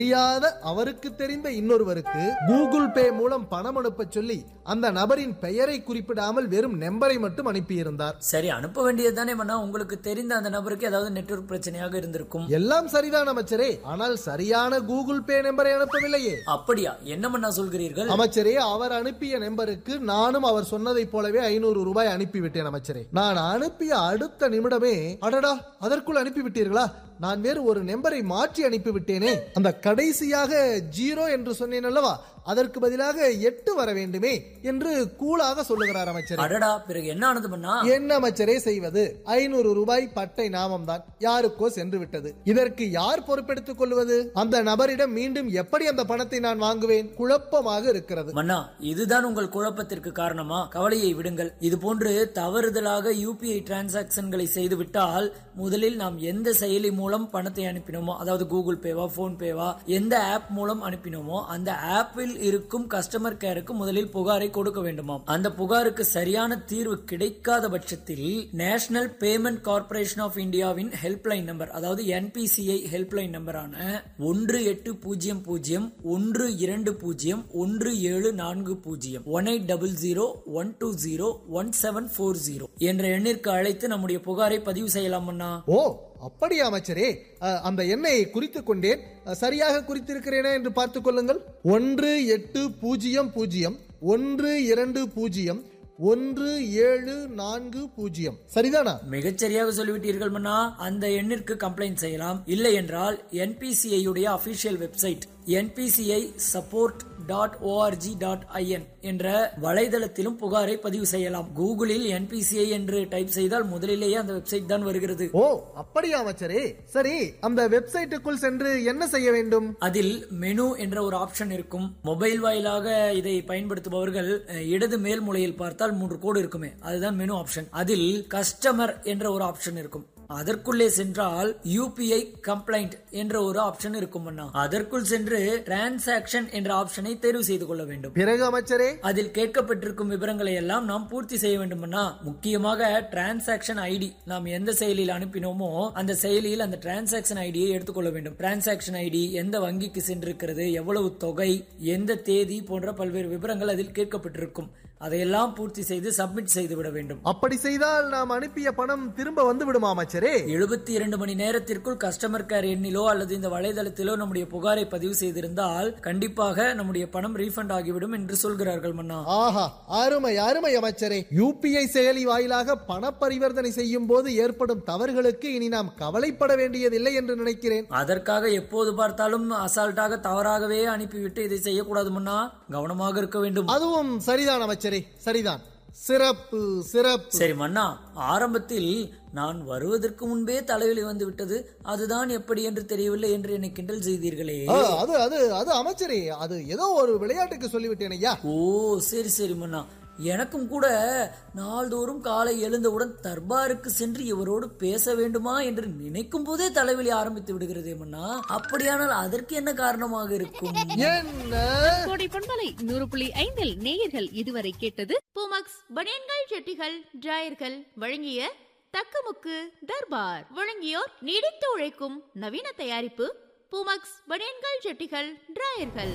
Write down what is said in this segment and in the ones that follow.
தெரியாத அவருக்கு தெரிந்த இன்னொருவருக்கு கூகுள் பே மூலம் பணம் அனுப்ப சொல்லி அந்த நபரின் பெயரை குறிப்பிடாமல் வெறும் நம்பரை மட்டும் அனுப்பியிருந்தார் சரி அனுப்ப வேண்டியது தானே மன்னா உங்களுக்கு தெரிந்த அந்த நபருக்கு ஏதாவது நெட்வொர்க் பிரச்சனையாக இருந்திருக்கும் எல்லாம் சரிதான் அமைச்சரே ஆனால் சரியான கூகுள் பே நம்பரை அனுப்பவில்லையே அப்படியா என்ன மன்னா சொல்கிறீர்கள் அமைச்சரே அவர் அனுப்பிய நம்பருக்கு நானும் அவர் சொன்னதைப் போலவே ஐநூறு ரூபாய் அனுப்பிவிட்டேன் அமைச்சரே நான் அனுப்பிய அடுத்த நிமிடமே அடடா அதற்குள் அனுப்பிவிட்டீர்களா நான் வேறு ஒரு நம்பரை மாற்றி அனுப்பிவிட்டேனே அந்த கடைசியாக ஜீரோ என்று சொன்னேன் அல்லவா அதற்கு பதிலாக எட்டு வர வேண்டுமே என்று கூலாக சொல்லுகிறார் அமைச்சரே அடடா பிறகு என்ன ஆனது மன்னா என்ன அமைச்சரே செய்வது ஐநூறு ரூபாய் பட்டை நாமம் தான் யாருக்கோ சென்று விட்டது இதற்கு யார் பொறுப்பெடுத்துக் கொள்வது அந்த நபரிடம் மீண்டும் எப்படி அந்த பணத்தை நான் வாங்குவேன் குழப்பமாக இருக்கிறது மன்னா இதுதான் உங்கள் குழப்பத்திற்கு காரணமா கவலையை விடுங்கள் இது போன்று தவறுதலாக யூபிஐ டிரான்சாக்சன்களை செய்து விட்டால் முதலில் நாம் எந்த செயலி மூலம் பணத்தை அனுப்பினோமோ அதாவது கூகுள் பேவா போன் பேவா எந்த ஆப் மூலம் அனுப்பினோமோ அந்த ஆப்பில் இருக்கும் கஸ்டமர் கேருக்கு முதலில் புகாரை கொடுக்க வேண்டுமாம் அந்த புகாருக்கு சரியான தீர்வு கிடைக்காத பட்சத்தில் நேஷனல் பேமெண்ட் கார்ப்பரேஷன் ஆஃப் இந்தியாவின் ஹெல்ப்லைன் நம்பர் அதாவது என்பிசிஐ ஹெல்ப்லைன் நம்பரான ஒன்று எட்டு பூஜ்ஜியம் பூஜ்ஜியம் ஒன்று இரண்டு பூஜ்ஜியம் ஒன்று ஏழு நான்கு பூஜ்ஜியம் one eight double zero one two zero one seven four zero என்ற எண்ணிற்கு அழைத்து நம்முடைய புகாரை பதிவு செய்யலாம் அண்ணா ஓ அப்படியா அமைச்சரே அ, அந்த எண்ணை குறித்துக் கொண்டேன் அ, சரியாக குறித்திருக்கிறேனா என்று பார்த்துக் கொள்ளுங்கள் ஒன்று எட்டு பூஜ்ஜியம் பூஜ்ஜியம் ஒன்று இரண்டு பூஜ்ஜியம் ஒன்று ஏழு நான்கு பூஜ்ஜியம் சரிதானா மிகச்சரியாக சொல்லிவிட்டீர்கள் மன்னா அந்த எண்ணிற்கு கம்ப்ளைண்ட் செய்யலாம் இல்லை என்றால் என்பிசிஐ உடைய official website NPCI support dot ORG dot IN என்ற வலைதளத்திலும் புகாரை பதிவு செய்யலாம் கூகுளில் என்பிசிஐ என்று டைப் செய்தால் முதலிலேயே அந்த வெப்சைட் தான் வருகிறது ஓ அப்படியா அமைச்சரே சரி அந்த வெப்சைட்டுக்குள் சென்று என்ன செய்ய வேண்டும் அதில் மெனு என்ற ஒரு ஆப்ஷன் இருக்கும் மொபைல் வாயிலாக இதை பயன்படுத்துபவர்கள் அஹ், இடது மேல் மூலையில் பார்த்தால் மூன்று கோடு இருக்குமே அதுதான் மெனு ஆப்ஷன் அதில் கஸ்டமர் என்ற ஒரு ஆப்ஷன் இருக்கும் அதற்குள்ளே சென்றால் யூபிஐ கம்ப்ளைண்ட் என்ற ஒரு ஆப்ஷன் இருக்கும் அண்ணா அதற்குள் சென்று டிரான்சாக்ஷன் என்ற ஆப்ஷனை தேர்வு செய்து கொள்ள வேண்டும் பிறகு அமைச்சரே அதில் கேட்கப்பட்டிருக்கும் விவரங்களை எல்லாம் நாம் பூர்த்தி செய்ய வேண்டுமண்ணா முக்கியமாக டிரான்சாக்ஷன் ஐடி நாம் எந்த செயலியில் அனுப்பினோமோ அந்த செயலியில் அந்த டிரான்சாக்ஷன் ஐடியை எடுத்துக்கொள்ள வேண்டும் டிரான்சாக்ஷன் ஐடி எந்த வங்கிக்கு சென்றிருக்கிறது எவ்வளவு தொகை எந்த தேதி போன்ற பல்வேறு விவரங்கள் அதில் கேட்கப்பட்டிருக்கும் அதையெல்லாம் பூர்த்தி செய்து சப்மிட் செய்து விட வேண்டும் அப்படி செய்தால் நாம் அனுப்பிய பணம் திரும்ப வந்து விடுமா அமைச்சரே எழுபத்தி இரண்டு மணி நேரத்திற்குள் கஸ்டமர் கேர் எண்ணிலோ அல்லது இந்த வலைதளத்திலோ நம்முடைய புகாரை பதிவு செய்திருந்தால் கண்டிப்பாக நம்முடைய பணம் ரீஃபண்ட் ஆகிவிடும் என்று சொல்கிறார்கள் மன்னா ஆஹா அருமை அருமை அமைச்சரே யூபிஐ செயலி வாயிலாக பண பரிவர்த்தனை செய்யும் போது ஏற்படும் தவறுகளுக்கு இனி நாம் கவலைப்பட வேண்டியதில்லை என்று நினைக்கிறேன் அதற்காக எப்போது பார்த்தாலும் அசால்ட்டாக தவறாகவே அனுப்பிவிட்டு இதை செய்யக்கூடாது முன்னா கவனமாக இருக்க வேண்டும் அதுவும் சரிதான் அமைச்சரே சரிதான் சிறப்பு சிறப்பு சரி மன்னா ஆரம்பத்தில் நான் வருவதற்கு முன்பே தலைவலி வந்து விட்டது அதுதான் எப்படி என்று தெரியவில்லை என்று என்னை கிண்டல் செய்தீர்களே ஆ, அது அது அது அமைச்சரே அது ஏதோ ஒரு விளையாட்டுக்கு சொல்லிவிட்டேன் ஐயா ஓ சரி சரி மன்னா எனக்கும் கூட நாள்தோறும் காலை எழுந்தவுடன் தர்பாருக்கு சென்று இவரோடு பேச வேண்டுமா என்று நினைக்கும் போதே தலைவலி ஆரம்பித்து விடுகிறதே மன்னா அப்படியானால் அதற்கு என்ன காரணமாக இருக்கும் என்ன கோடை பண்பலை நூறு புள்ளி ஐந்தில் நேயர்கள் இதுவரை கேட்டது பூமக்ஸ் பனியன்கள் ஜெட்டிகள் டிராயர்கள் வழங்கிய தக்கமுக்கு தர்பார் வழங்கியோர் நீடித்து உழைக்கும் நவீன தயாரிப்பு பூமக்ஸ் பனியன்கள் ஜெட்டிகள் டிராயர்கள்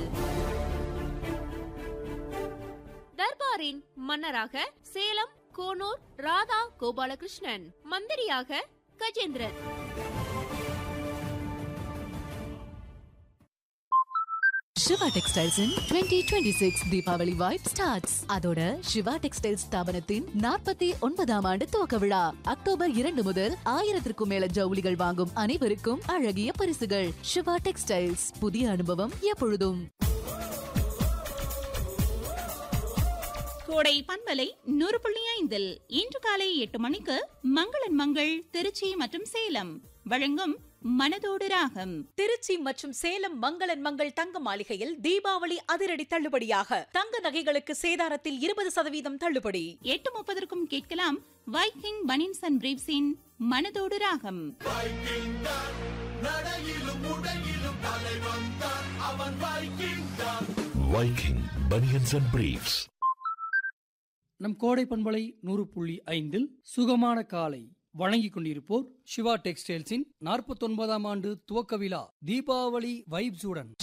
தர்பாரின் மன்னராக சேலம் கோனூர் ராதா கோபாலகிருஷ்ணன் மந்திரியாக Gajendran Siva textiles twenty twenty six Deepavali vibe starts அதோட சிவா டெக்ஸ்டைல்ஸ் ஸ்தாபனத்தின் நாற்பத்தி ஒன்பதாம் ஆண்டு துவக்க விழா அக்டோபர் இரண்டு முதல் ஆயிரத்திற்கும் மேல ஜவுளிகள் வாங்கும் அனைவருக்கும் அழகிய பரிசுகள் சிவா டெக்ஸ்டைல்ஸ் புதிய அனுபவம் எப்பொழுதும் கோடை பண்பலை நூறு புள்ளி ஐந்தில் இன்று காலை எட்டு மணிக்கு மங்களன் மங்கள் திருச்சி மற்றும் சேலம் வழங்கும் மனதோடு ராகம் திருச்சி மற்றும் சேலம் மங்களன் மங்கள் தங்க மாளிகையில் தீபாவளி அதிரடி தள்ளுபடியாக தங்க நகைகளுக்கு சேதாரத்தில் இருபது சதவீதம் தள்ளுபடி எட்டு முப்பதற்கும் கேட்கலாம் வைக்கிங் பனின்ஸ் அண்ட் பிரீவ்ஸின் மனதோடு ராகம் Viking Bunions and Briefs. நம் கோடை பண்பலை நூறு புள்ளி ஐந்தில் சுகமான காலை வழங்கிக் கொண்டிருப்போர் சிவா டெக்ஸ்டைல்ஸின் நாற்பத்தொன்பதாம் ஆண்டு துவக்க விழா தீபாவளி வைப்ஸுடன்